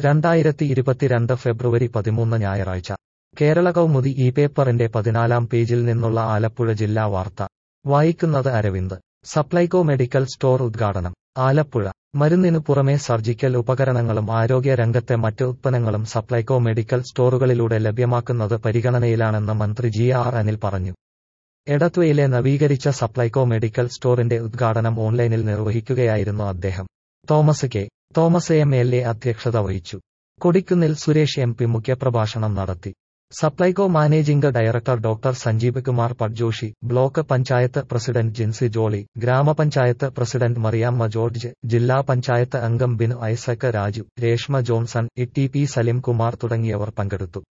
രണ്ടായിരത്തി ഇരുപത്തിരണ്ട് ഫെബ്രുവരി പതിമൂന്ന് ഞായറാഴ്ച കേരള കൗമുദി ഈ പേപ്പറിന്റെ പതിനാലാം പേജിൽ നിന്നുള്ള ആലപ്പുഴ ജില്ലാ വാർത്ത വായിക്കുന്നത് അരവിന്ദ് സപ്ലൈകോ മെഡിക്കൽ സ്റ്റോർ ഉദ്ഘാടനം ആലപ്പുഴ മരുന്നിനു പുറമെ സർജിക്കൽ ഉപകരണങ്ങളും ആരോഗ്യ രംഗത്തെ മറ്റ് ഉത്പന്നങ്ങളും സപ്ലൈകോ മെഡിക്കൽ സ്റ്റോറുകളിലൂടെ ലഭ്യമാക്കുന്നത് പരിഗണനയിലാണെന്ന് മന്ത്രി ജി ആർ അനിൽ പറഞ്ഞു എടത്വയിലെ നവീകരിച്ച സപ്ലൈകോ മെഡിക്കൽ സ്റ്റോറിന്റെ ഉദ്ഘാടനം ഓൺലൈനിൽ നിർവഹിക്കുകയായിരുന്നു അദ്ദേഹം Thomas K Thomas M L A അധ്യക്ഷത വഹിച്ചു കൊടിക്കുന്നിൽ സുരേഷ് എം പി മുഖ്യപ്രഭാഷണം നടത്തി Supplyco managing director doctor Sanjeev Kumar Patjoshi block panchayat president Jincy Jolly ഗ്രാമപഞ്ചായത്ത് പ്രസിഡന്റ് മറിയാമ്മ ജോർജ് ജില്ലാ പഞ്ചായത്ത് അംഗം Binu Isaac Raju Reshma Johnson E T P Salim Kumar തുടങ്ങിയവർ പങ്കെടുത്തു